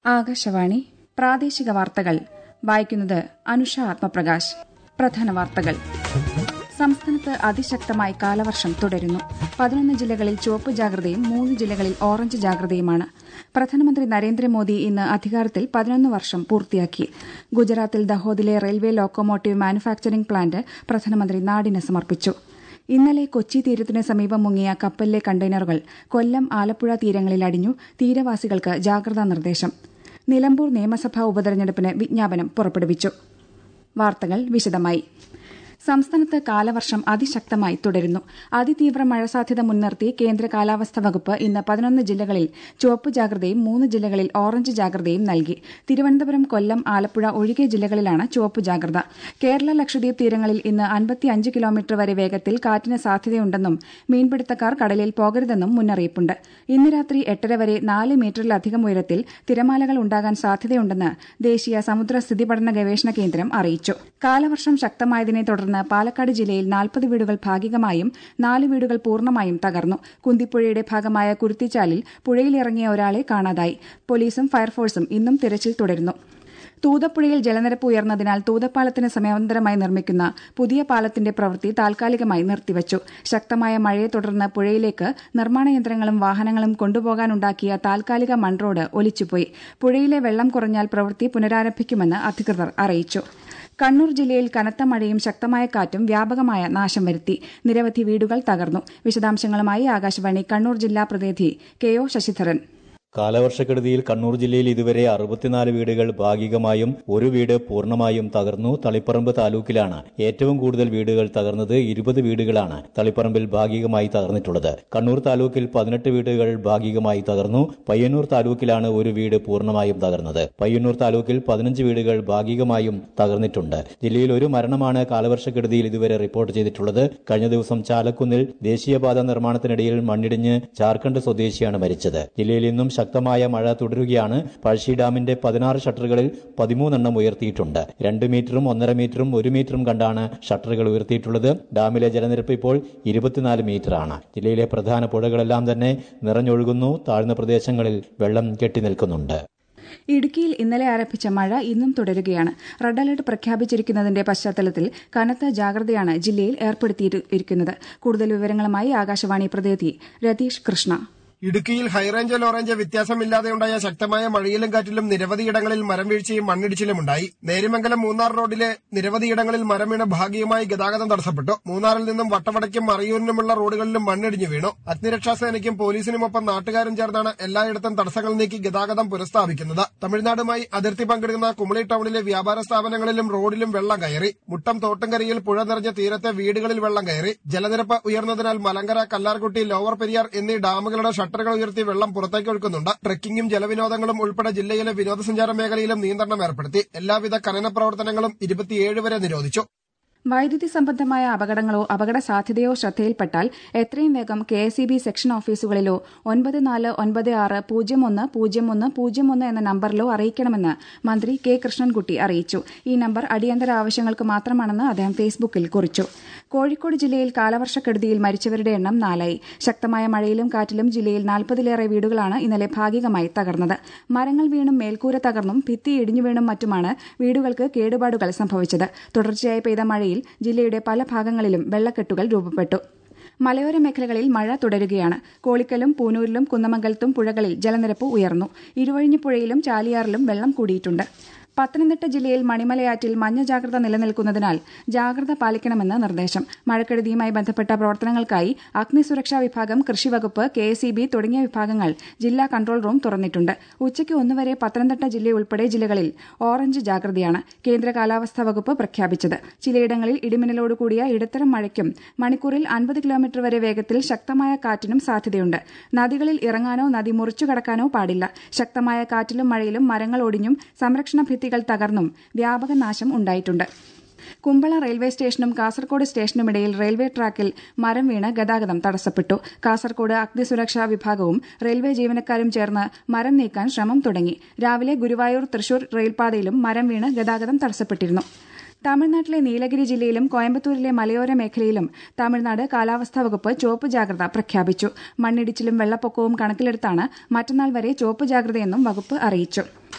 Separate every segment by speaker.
Speaker 1: ആകാശവാണി പ്രാദേശിക വാർത്തകൾ വായിക്കുന്നത് അനുഷ ആത്മപ്രകാശ് പ്രധാന വാർത്തകൾ സംസ്ഥാനത്ത് അതിശക്തമായി കാലവർഷം തുടരുന്നു പതിനൊന്ന് ജില്ലകളിൽ ചുവപ്പ് ജാഗ്രതയും മൂന്ന് ജില്ലകളിൽ ഓറഞ്ച് ജാഗ്രതയുമാണ് പ്രധാനമന്ത്രി നരേന്ദ്രമോദി ഇന്ന് അധികാരത്തിൽ പതിനൊന്ന് വർഷം പൂർത്തിയാക്കി ഗുജറാത്തിൽ ദഹോദിലെ റെയിൽവേ ലോക്കോമോട്ടീവ് മാനുഫാക്ചറിംഗ് പ്ലാന്റ് പ്രധാനമന്ത്രി നാടിന് സമർപ്പിച്ചു ഇന്നലെ കൊച്ചി തീരത്തിന് സമീപം മുങ്ങിയ കപ്പലിലെ കണ്ടെയ്നറുകൾ കൊല്ലം ആലപ്പുഴ തീരങ്ങളിൽ അടിഞ്ഞു തീരവാസികൾക്ക് ജാഗ്രതാ നിർദ്ദേശം നിലമ്പൂർ നിയമസഭാ ഉപതെരഞ്ഞെടുപ്പിന് വിജ്ഞാപനം പുറപ്പെടുവിച്ചു വാർത്തകൾ വിശദമായി സംസ്ഥാനത്ത് കാലവർഷം അതിശക്തമായി തുടരുന്നു അതിതീവ്ര മഴ സാധ്യത മുൻനിർത്തി കേന്ദ്ര കാലാവസ്ഥാ വകുപ്പ് ഇന്ന് പതിനൊന്ന് ജില്ലകളിൽ ചുവപ്പ് ജാഗ്രതയും മൂന്ന് ജില്ലകളിൽ ഓറഞ്ച് ജാഗ്രതയും നൽകി തിരുവനന്തപുരം കൊല്ലം ആലപ്പുഴ ഒഴികെ ജില്ലകളിലാണ് ചുവപ്പ് ജാഗ്രത കേരള ലക്ഷദ്വീപ് തീരങ്ങളിൽ ഇന്ന് അൻപത്തിയഞ്ച് കിലോമീറ്റർ വരെ വേഗത്തിൽ കാറ്റിന് സാധ്യതയുണ്ടെന്നും മീൻപിടുത്തക്കാർ കടലിൽ പോകരുതെന്നും മുന്നറിയിപ്പുണ്ട് ഇന്ന് രാത്രി എട്ടര വരെ നാല് മീറ്ററിലധികം ഉയരത്തിൽ തിരമാലകൾ ഉണ്ടാകാൻ സാധ്യതയുണ്ടെന്ന് ദേശീയ സമുദ്ര സ്ഥിതിപഠന ഗവേഷണ കേന്ദ്രം അറിയിച്ചു കാലവർഷം ശക്തമായതിനെ തുടർന്ന് പാലക്കാട് ജില്ലയിൽ നാൽപ്പത് വീടുകൾ ഭാഗികമായും നാല് വീടുകൾ പൂർണ്ണമായും തകർന്നു കുന്തിപ്പുഴയുടെ ഭാഗമായ കുരുത്തിച്ചാലിൽ പുഴയിലിറങ്ങിയ ഒരാളെ കാണാതായി പോലീസും ഫയർഫോഴ്സും ഇന്നും തിരച്ചിൽ തുടരുന്നു തൂതപ്പുഴയിൽ ജലനിരപ്പ് ഉയർന്നതിനാൽ തൂതപ്പാലത്തിന് സമാന്തരമായി നിർമ്മിക്കുന്ന പുതിയ പാലത്തിന്റെ പ്രവൃത്തി താൽക്കാലികമായി നിർത്തിവച്ചു ശക്തമായ മഴയെ തുടർന്ന് പുഴയിലേക്ക് നിർമ്മാണ യന്ത്രങ്ങളും വാഹനങ്ങളും കൊണ്ടുപോകാനുണ്ടാക്കിയ താൽക്കാലിക മൺറോഡ് ഒലിച്ചുപോയി പുഴയിലെ വെള്ളം കുറഞ്ഞാൽ പ്രവൃത്തി പുനരാരംഭിക്കുമെന്ന് അധികൃതർ അറിയിച്ചു കണ്ണൂർ ജില്ലയിൽ കനത്ത മഴയും ശക്തമായ കാറ്റും വ്യാപകമായ നാശം വരുത്തി നിരവധി വീടുകൾ തകർന്നു വിശദാംശങ്ങളുമായി ആകാശവാണി കണ്ണൂർ ജില്ലാ പ്രതിനിധി കെ ഒ ശശിധരൻ
Speaker 2: കാലവർഷക്കെടുതിയിൽ കണ്ണൂർ ജില്ലയിൽ ഇതുവരെ അറുപത്തിനാല് വീടുകൾ ഭാഗികമായും ഒരു വീട് പൂർണ്ണമായും തകർന്നു തളിപ്പറമ്പ് താലൂക്കിലാണ് ഏറ്റവും കൂടുതൽ വീടുകൾ തകർന്നത് ഇരുപത് വീടുകളാണ് തളിപ്പറമ്പിൽ ഭാഗികമായി തകർന്നിട്ടുള്ളത് കണ്ണൂർ താലൂക്കിൽ പതിനെട്ട് വീടുകൾ ഭാഗികമായി തകർന്നു പയ്യന്നൂർ താലൂക്കിലാണ് ഒരു വീട് പൂർണ്ണമായും തകർന്നത് പയ്യന്നൂർ താലൂക്കിൽ പതിനഞ്ച് വീടുകൾ ഭാഗികമായും തകർന്നിട്ടുണ്ട് ജില്ലയിൽ ഒരു മരണമാണ് കാലവർഷക്കെടുതിയിൽ ഇതുവരെ റിപ്പോർട്ട് ചെയ്തിട്ടുള്ളത് കഴിഞ്ഞ ദിവസം ചാലക്കുന്നിൽ ദേശീയപാത നിർമ്മാണത്തിനിടയിൽ മണ്ണിടിഞ്ഞ് ജാർഖണ്ഡ് സ്വദേശിയാണ് മരിച്ചത് ജില്ലയിൽ ഇന്നും ശക്തമായ മഴ തുടരുകയാണ് പഴശ്ശി ഡാമിന്റെ പതിനാറ് ഷട്ടറുകളിൽ പതിമൂന്നെണ്ണം ഉയർത്തിയിട്ടുണ്ട് രണ്ട് മീറ്ററും ഒന്നര മീറ്ററും ഒരു മീറ്ററും കണ്ടാണ് ഷട്ടറുകൾ ഉയർത്തിയിട്ടുള്ളത് ഡാമിലെ ജലനിരപ്പ് ഇപ്പോൾ ഇരുപത്തിനാല് മീറ്ററാണ് ജില്ലയിലെ പ്രധാന പുഴകളെല്ലാം തന്നെ നിറഞ്ഞൊഴുകുന്നു താഴ്ന്ന പ്രദേശങ്ങളിൽ വെള്ളം കെട്ടിനിൽക്കുന്നുണ്ട്
Speaker 1: ഇടുക്കിയിൽ ഇന്നലെ ആരംഭിച്ച മഴ ഇന്നും തുടരുകയാണ് റെഡ് അലർട്ട് പ്രഖ്യാപിച്ചിരിക്കുന്നതിന്റെ പശ്ചാത്തലത്തിൽ കനത്ത ജാഗ്രതയാണ് ജില്ലയിൽ ഏർപ്പെടുത്തിയിരിക്കുന്നത് കൂടുതൽ വിവരങ്ങളുമായി ആകാശവാണി പ്രതിനിധി രതീഷ് കൃഷ്ണ
Speaker 3: ഇടുക്കിയിൽ ഹൈറേഞ്ച് ലോറേഞ്ച് വ്യത്യാസമില്ലാതെയുണ്ടായ ശക്തമായ മഴയിലും കാറ്റിലും നിരവധിയിടങ്ങളിൽ മരം വീഴ്ചയും മണ്ണിടിച്ചിലും ഉണ്ടായി നേരിമംഗലം മൂന്നാർ റോഡിലെ നിരവധിയിടങ്ങളിൽ മരം വീണ് ഭാഗികമായി ഗതാഗതം തടസ്സപ്പെട്ടു മൂന്നാറിൽ നിന്നും വട്ടവടയ്ക്കും മറയൂരിനുമുള്ള റോഡുകളിലും മണ്ണിടിഞ്ഞു വീണു അഗ്നിരക്ഷാസേനയ്ക്കും പോലീസിനുമൊപ്പം നാട്ടുകാരും ചേർന്നാണ് എല്ലായിടത്തും തടസ്സങ്ങൾ നീക്കി ഗതാഗതം പുനഃസ്ഥാപിക്കുന്നത് തമിഴ്നാടുമായി അതിർത്തി പങ്കിടുന്ന കുമളി ടൌണിലെ വ്യാപാര സ്ഥാപനങ്ങളിലും റോഡിലും വെള്ളം കയറി മുട്ടം തോട്ടുംകരയിൽ പുഴ നിറഞ്ഞ തീരത്തെ വീടുകളിൽ വെള്ളം കയറി ജലനിരപ്പ് ഉയർന്നതിനാൽ മലങ്കര കല്ലാർകുട്ടി ലോവർ പെരിയാർ എന്നീ ഡാമുകളുടെ ഷട്ടറുകൾ ഉയർത്തി വെള്ളം പുറത്തേക്ക് ഒഴുക്കുന്നുണ്ട് ട്രക്കിംഗും ജലവിനോദങ്ങളും ഉൾപ്പെടെ ജില്ലയിലെ വിനോദസഞ്ചാര മേഖലയിലും നിയന്ത്രണം ഏർപ്പെടുത്തി എല്ലാവിധ ഖനന പ്രവർത്തനങ്ങളും ഇരുപത്തിയേഴ് വരെ നിരോധിച്ചു
Speaker 1: വൈദ്യുതി സംബന്ധമായ അപകടങ്ങളോ അപകട സാധ്യതയോ ശ്രദ്ധയിൽപ്പെട്ടാൽ എത്രയും വേഗം K S E B section ഓഫീസുകളിലോ ഒൻപത് നാല് ഒൻപത് ആറ് പൂജ്യം ഒന്ന് പൂജ്യം ഒന്ന് പൂജ്യം ഒന്ന് എന്ന നമ്പറിലോ അറിയിക്കണമെന്ന് മന്ത്രി കെ കൃഷ്ണൻകുട്ടി അറിയിച്ചു ഈ നമ്പർ അടിയന്തര ആവശ്യങ്ങൾക്ക് മാത്രമാണെന്ന് അദ്ദേഹം ഫേസ്ബുക്കിൽ കുറിച്ചു കോഴിക്കോട് ജില്ലയിൽ കാലവർഷക്കെടുതിയിൽ മരിച്ചവരുടെ എണ്ണം നാലായി ശക്തമായ മഴയിലും കാറ്റിലും ജില്ലയിൽ നാൽപ്പതിലേറെ വീടുകളാണ് ഇന്നലെ ഭാഗികമായി തകർന്നത് മരങ്ങൾ വീണും മേൽക്കൂര തകർന്നും ഭിത്തി ഇടിഞ്ഞു വീണും മറ്റുമാണ് വീടുകൾക്ക് കേടുപാടുകൾ സംഭവിച്ചത് തുടർച്ചയായി പെയ്ത മഴയിൽ ജില്ലയുടെ പല ഭാഗങ്ങളിലും വെള്ളക്കെട്ടുകൾ രൂപപ്പെട്ടു മലയോര മേഖലകളിൽ മഴ തുടരുകയാണ് കോളിക്കലും പൂനൂരിലും കുന്നമംഗലത്തും പുഴകളിൽ ജലനിരപ്പ് ഉയർന്നു ഇരുവഴിഞ്ഞിപ്പുഴയിലും ചാലിയാറിലും വെള്ളം കൂടിയിട്ടുണ്ട് പത്തനംതിട്ട ജില്ലയിൽ മണിമലയാറ്റിൽ മഞ്ഞ ജാഗ്രത നിലനിൽക്കുന്നതിനാൽ ജാഗ്രത പാലിക്കണമെന്ന് നിർദ്ദേശം മഴക്കെടുതിയുമായി ബന്ധപ്പെട്ട പ്രവർത്തനങ്ങൾക്കായി അഗ്നിസുരക്ഷാ വിഭാഗം കൃഷിവകുപ്പ് കെ എസ് ഇ ബി തുടങ്ങിയ വിഭാഗങ്ങൾ ജില്ലാ കൺട്രോൾ റൂം തുറന്നിട്ടുണ്ട് ഉച്ചയ്ക്ക് ഒന്നുവരെ പത്തനംതിട്ട ജില്ലയുൾപ്പെടെ ജില്ലകളിൽ ഓറഞ്ച് ജാഗ്രതയാണ് കേന്ദ്ര കാലാവസ്ഥാ വകുപ്പ് പ്രഖ്യാപിച്ചത് ചിലയിടങ്ങളിൽ ഇടിമിന്നലോട് കൂടിയ ഇടത്തരം മഴയ്ക്കും മണിക്കൂറിൽ അൻപത് കിലോമീറ്റർ വരെ വേഗത്തിൽ ശക്തമായ കാറ്റിനും സാധ്യതയുണ്ട് നദികളിൽ ഇറങ്ങാനോ നദി മുറിച്ചു കടക്കാനോ പാടില്ല ശക്തമായ കാറ്റിലും മഴയിലും മരങ്ങൾ ഒടിഞ്ഞും സംരക്ഷണ ഭിത്തികൾ തകർന്നും വ്യാപക നാശം ഉണ്ടായിട്ടുണ്ട് കുമ്പള റെയിൽവേ സ്റ്റേഷനും കാസർകോട് സ്റ്റേഷനുമിടയിൽ റെയിൽവേ ട്രാക്കിൽ മരം വീണ് ഗതാഗതം തടസ്സപ്പെട്ടു കാസർകോട് അഗ്നിസുരക്ഷാ വിഭാഗവും റെയിൽവേ ജീവനക്കാരും ചേർന്ന് മരം നീക്കാൻ ശ്രമം തുടങ്ങി രാവിലെ ഗുരുവായൂർ തൃശൂർ റെയിൽപാതയിലും മരം വീണ് ഗതാഗതം തടസ്സപ്പെട്ടിരുന്നു തമിഴ്നാട്ടിലെ നീലഗിരി ജില്ലയിലും കോയമ്പത്തൂരിലെ മലയോര മേഖലയിലും തമിഴ്നാട് കാലാവസ്ഥാ വകുപ്പ് ചുവപ്പ് ജാഗ്രത പ്രഖ്യാപിച്ചു മണ്ണിടിച്ചിലും വെള്ളപ്പൊക്കവും കണക്കിലെടുത്താണ് മറ്റന്നാൾ വരെ ചുവപ്പ് ജാഗ്രതയെന്നും വകുപ്പ് അറിയിച്ചു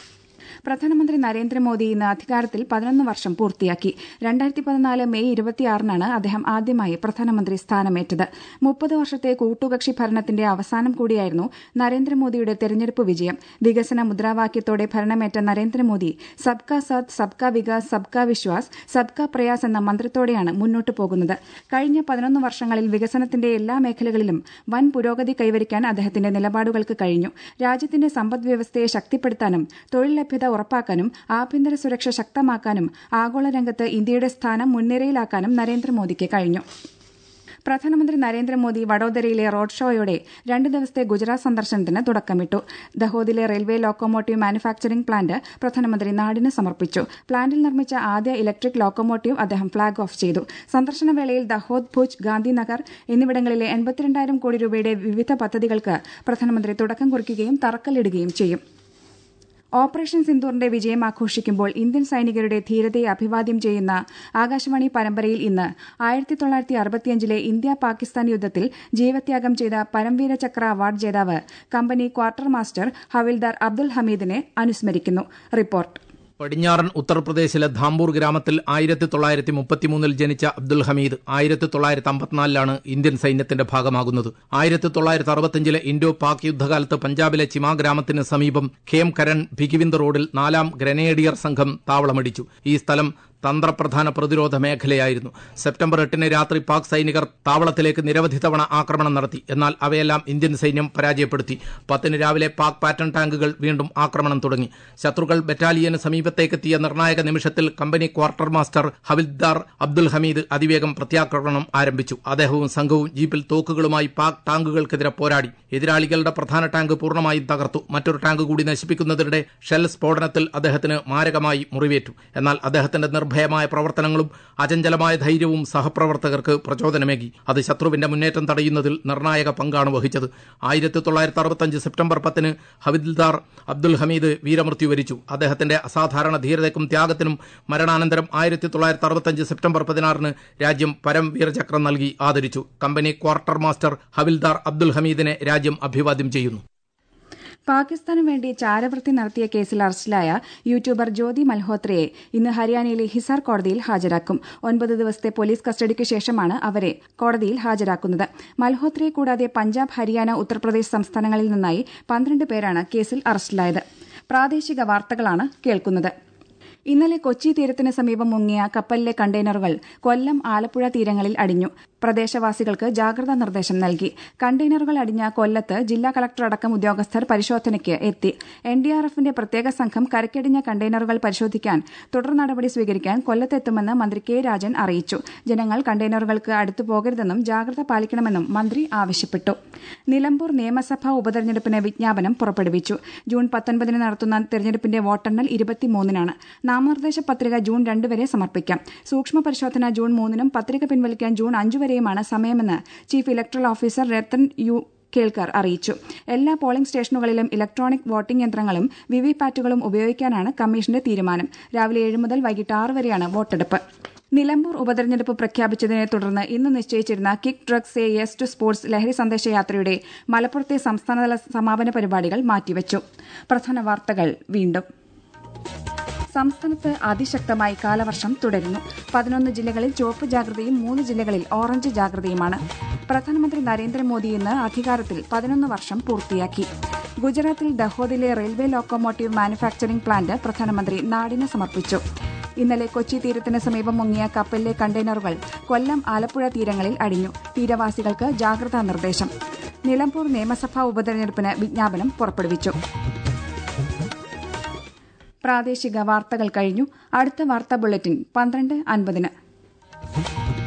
Speaker 1: പ്രധാനമന്ത്രി നരേന്ദ്രമോദി ഇന്ന് അധികാരത്തിൽ പതിനൊന്ന് വർഷം പൂർത്തിയാക്കി രണ്ടായിരത്തി പതിനാല് മെയ് ഇരുപത്തിയാറിനാണ് അദ്ദേഹം ആദ്യമായി പ്രധാനമന്ത്രി സ്ഥാനമേറ്റത് മുപ്പത് വർഷത്തെ കൂട്ടുകക്ഷി ഭരണത്തിന്റെ അവസാനം കൂടിയായിരുന്നു നരേന്ദ്രമോദിയുടെ തെരഞ്ഞെടുപ്പ് വിജയം വികസന മുദ്രാവാക്യത്തോടെ ഭരണമേറ്റ നരേന്ദ്രമോദി സബ്കാ സാത്ത് സബ്കാ വികാസ് സബ്കാ വിശ്വാസ് സബ്കാ പ്രയാസ് എന്ന മന്ത്രത്തോടെയാണ് മുന്നോട്ടു പോകുന്നത് കഴിഞ്ഞ പതിനൊന്ന് വർഷങ്ങളിൽ വികസനത്തിന്റെ എല്ലാ മേഖലകളിലും വൻ പുരോഗതി കൈവരിക്കാൻ അദ്ദേഹത്തിന്റെ നിലപാടുകൾക്ക് കഴിഞ്ഞു രാജ്യത്തിന്റെ സമ്പദ്വ്യവസ്ഥയെ ശക്തിപ്പെടുത്താനും തൊഴിൽ ലഭ്യത ഉറപ്പാക്കാനും ആഭ്യന്തര സുരക്ഷ ശക്തമാക്കാനും ആഗോള രംഗത്ത് ഇന്ത്യയുടെ സ്ഥാനം മുൻനിരയിലാക്കാനും നരേന്ദ്രമോദിക്ക് കഴിഞ്ഞു പ്രധാനമന്ത്രി നരേന്ദ്രമോദി വഡോദരയിലെ റോഡ് ഷോയോടെ രണ്ട് ദിവസത്തെ ഗുജറാത്ത് സന്ദർശനത്തിന് തുടക്കമിട്ടു ദഹോദിലെ റെയിൽവേ ലോക്കോമോട്ടീവ് മാനുഫാക്ചറിംഗ് പ്ലാന്റ് പ്രധാനമന്ത്രി നാടിന് സമർപ്പിച്ചു പ്ലാന്റിൽ നിർമ്മിച്ച ആദ്യ ഇലക്ട്രിക് ലോക്കോമോട്ടീവ് അദ്ദേഹം ഫ്ളാഗ് ഓഫ് ചെയ്തു സന്ദർശന വേളയിൽ ദഹോദ് ഭുജ് ഗാന്ധിനഗർ എന്നിവിടങ്ങളിലെ എൺപത്തിരണ്ടായിരം കോടി രൂപയുടെ വിവിധ പദ്ധതികൾക്ക് പ്രധാനമന്ത്രി തുടക്കം കുറിക്കുകയും തറക്കല്ലിടുകയും ചെയ്യും ഓപ്പറേഷൻ സിന്ദൂറിന്റെ വിജയം ആഘോഷിക്കുമ്പോൾ ഇന്ത്യൻ സൈനികരുടെ ധീരതയെ അഭിവാദ്യം ചെയ്യുന്ന ആകാശവാണി പരമ്പരയിൽ ഇന്ന് ആയിരത്തി തൊള്ളായിരത്തി അറുപത്തിയഞ്ചിലെ ഇന്ത്യ പാകിസ്ഥാൻ യുദ്ധത്തിൽ ജീവത്യാഗം ചെയ്ത പരംവീര ചക്ര അവാർഡ് ജേതാവ് company quartermaster Havildar Abdul ഹമീദിനെ അനുസ്മരിക്കുന്നു റിപ്പോർട്ട്
Speaker 4: പടിഞ്ഞാറൻ ഉത്തർപ്രദേശിലെ ധാംപൂർ ഗ്രാമത്തിൽ ആയിരത്തി തൊള്ളായിരത്തി മുപ്പത്തിമൂന്നിൽ ജനിച്ച അബ്ദുൽ ഹമീദ് ആയിരത്തി തൊള്ളായിരത്തി അമ്പത്തിനാലിലാണ് ഇന്ത്യൻ സൈന്യത്തിന്റെ ഭാഗമാകുന്നത് ആയിരത്തി തൊള്ളായിരത്തി അറുപത്തിയഞ്ചിലെ ഇൻഡോ പാക് യുദ്ധകാലത്ത് പഞ്ചാബിലെ ചിമാ ഗ്രാമത്തിന് സമീപം ഖേം കരൺ ഭിഗിവിന്ദ് റോഡിൽ നാലാം ഗ്രനേഡിയർ സംഘം താവളമടിച്ചു ഈ സ്ഥലം തന്ത്രപ്രധാന പ്രതിരോധ മേഖലയായിരുന്നു സെപ്റ്റംബർ എട്ടിന് രാത്രി പാക് സൈനികർ താവളത്തിലേക്ക് നിരവധി തവണ ആക്രമണം നടത്തി എന്നാൽ അവയെല്ലാം ഇന്ത്യൻ സൈന്യം പരാജയപ്പെടുത്തി പത്തിന് രാവിലെ പാക് പാറ്റൺ ടാങ്കുകൾ വീണ്ടും ആക്രമണം തുടങ്ങി ശത്രുക്കൾ ബറ്റാലിയന് സമീപത്തേക്കെത്തിയ നിർണായക നിമിഷത്തിൽ company quartermaster Havildar Abdul Hamid അതിവേഗം പ്രത്യാക്രമണം ആരംഭിച്ചു അദ്ദേഹവും സംഘവും ജീപ്പിൽ തോക്കുകളുമായി പാക് ടാങ്കുകൾക്കെതിരെ പോരാടി എതിരാളികളുടെ പ്രധാന ടാങ്ക് പൂർണ്ണമായും തകർത്തു മറ്റൊരു ടാങ്ക് കൂടി നശിപ്പിക്കുന്നതിനിടെ ഷെൽ സ്ഫോടനത്തിൽ അദ്ദേഹത്തിന് മാരകമായി മുറിവേറ്റു എന്നാൽ അദ്ദേഹത്തിന്റെ നിർഭയമായ പ്രവർത്തനങ്ങളും അചഞ്ചലമായ ധൈര്യവും സഹപ്രവർത്തകർക്ക് പ്രചോദനമേകി അത് ശത്രുവിന്റെ മുന്നേറ്റം തടയുന്നതിൽ നിർണായക പങ്കാണ് വഹിച്ചത് ആയിരത്തി തൊള്ളായിരത്തി അറുപത്തഞ്ച് സെപ്റ്റംബർ പത്തിന് ഹവിൽദാർ അബ്ദുൽ ഹമീദ് വീരമൃത്യു വരിച്ചു അദ്ദേഹത്തിന്റെ അസാധാരണ ധീരതയ്ക്കും ത്യാഗത്തിനും മരണാനന്തരം ആയിരത്തി തൊള്ളായിരത്തി അറുപത്തഞ്ച് സെപ്റ്റംബർ പതിനാറിന് രാജ്യം പരം വീരചക്രം നൽകി ആദരിച്ചു company quartermaster Havildar Abdul ഹമീദിനെ രാജ്യം അഭിവാദ്യം ചെയ്യുന്നു
Speaker 1: പാകിസ്ഥാനു വേണ്ടി ചാരവൃത്തി നടത്തിയ കേസിൽ അറസ്റ്റിലായ യൂട്യൂബർ ജ്യോതി മൽഹോത്രയെ ഇന്ന് ഹരിയാനയിലെ ഹിസാർ കോടതിയിൽ ഹാജരാക്കും ഒൻപത് ദിവസത്തെ പോലീസ് കസ്റ്റഡിക്ക് ശേഷമാണ് അവരെ കോടതിയിൽ ഹാജരാക്കുന്നത് മൽഹോത്രയെ കൂടാതെ പഞ്ചാബ് ഹരിയാന ഉത്തർപ്രദേശ് സംസ്ഥാനങ്ങളിൽ നിന്നായി പന്ത്രണ്ട് പേരാണ് കേസിൽ അറസ്റ്റിലായത് പ്രാദേശിക വാർത്തകളാണ് കേൾക്കുന്നത് ഇന്നലെ കൊച്ചി തീരത്തിന് സമീപം മുങ്ങിയ കപ്പലിലെ കണ്ടെയ്നറുകൾ കൊല്ലം ആലപ്പുഴ തീരങ്ങളിൽ അടിഞ്ഞു പ്രദേശവാസികൾക്ക് ജാഗ്രതാ നിർദ്ദേശം നൽകി കണ്ടെയ്നറുകൾ അടിഞ്ഞ കൊല്ലത്ത് ജില്ലാ കളക്ടർ അടക്കം ഉദ്യോഗസ്ഥർ പരിശോധനയ്ക്ക് എത്തി എൻഡിആർഎഫിന്റെ പ്രത്യേക സംഘം കരക്കടിഞ്ഞ കണ്ടെയ്നറുകൾ പരിശോധിക്കാൻ തുടർ നടപടി സ്വീകരിക്കാൻ കൊല്ലത്തെത്തുമെന്ന് മന്ത്രി കെ രാജൻ അറിയിച്ചു ജനങ്ങൾ കണ്ടെയ്നറുകൾക്ക് അടുത്തു പോകരുതെന്നും ജാഗ്രത പാലിക്കണമെന്നും മന്ത്രി ആവശ്യപ്പെട്ടു നിലമ്പൂർ നിയമസഭാ ഉപതെരഞ്ഞെടുപ്പിന് വിജ്ഞാപനം പുറപ്പെടുവിച്ചു ജൂൺ പത്തൊൻപതിന് നടത്തുന്ന തെരഞ്ഞെടുപ്പിന്റെ വോട്ടെണ്ണൽ ഇരുപത്തിമൂന്നിനാണ് നാമനിർദ്ദേശ പത്രിക ജൂൺ രണ്ട് വരെ സമർപ്പിക്കാം സൂക്ഷ്മ പരിശോധന ജൂൺ മൂന്നിനും പത്രിക പിൻവലിക്കാൻ ജൂൺ അഞ്ചു വരെയുമാണ് സമയമെന്ന് chief electoral officer Rathan U Kelkar അറിയിച്ചു എല്ലാ പോളിംഗ് സ്റ്റേഷനുകളിലും ഇലക്ട്രോണിക് വോട്ടിംഗ് യന്ത്രങ്ങളും വിവിപാറ്റുകളും ഉപയോഗിക്കാനാണ് കമ്മീഷന്റെ തീരുമാനം രാവിലെ ഏഴ് മുതൽ വൈകിട്ട് ആറ് വരെയാണ് വോട്ടെടുപ്പ് നിലമ്പൂർ ഉപതെരഞ്ഞെടുപ്പ് പ്രഖ്യാപിച്ചതിനെ തുടർന്ന് ഇന്ന് നിശ്ചയിച്ചിരുന്ന kick drugs a yes to sports ലഹരി സന്ദേശ യാത്രയുടെ മലപ്പുറത്തെ സംസ്ഥാനതല സമാപന പരിപാടികൾ മാറ്റിവച്ചു പ്രധാന വാർത്തകൾ വീണ്ടും സംസ്ഥാനത്ത് അതിശക്തമായി കാലവർഷം തുടരുന്നു പതിനൊന്ന് ജില്ലകളിൽ ചുവപ്പ് ജാഗ്രതയും മൂന്ന് ജില്ലകളിൽ ഓറഞ്ച് ജാഗ്രതയുമാണ് പ്രധാനമന്ത്രി നരേന്ദ്രമോദി ഇന്ന് അധികാരത്തിൽ പതിനൊന്ന് വർഷം പൂർത്തിയാക്കി ഗുജറാത്തിൽ ദഹോദിലെ റെയിൽവേ ലോക്കോമോട്ടീവ് മാനുഫാക്ചറിംഗ് പ്ലാന്റ് പ്രധാനമന്ത്രി നാടിന് സമർപ്പിച്ചു ഇന്നലെ കൊച്ചി തീരത്തിന് സമീപം മുങ്ങിയ കപ്പലിലെ കണ്ടെയ്നറുകൾ കൊല്ലം ആലപ്പുഴ തീരങ്ങളിൽ അടിഞ്ഞു തീരവാസികൾക്ക് ജാഗ്രതാ നിർദ്ദേശം നിലമ്പൂർ നിയമസഭാ ഉപതെരഞ്ഞെടുപ്പിന് വിജ്ഞാപനം പുറപ്പെടുവിച്ചു പ്രാദേശിക വാർത്തകൾ കഴിഞ്ഞു അടുത്ത വാർത്താ ബുള്ളറ്റിൻ പന്ത്രണ്ട് അൻപതിന്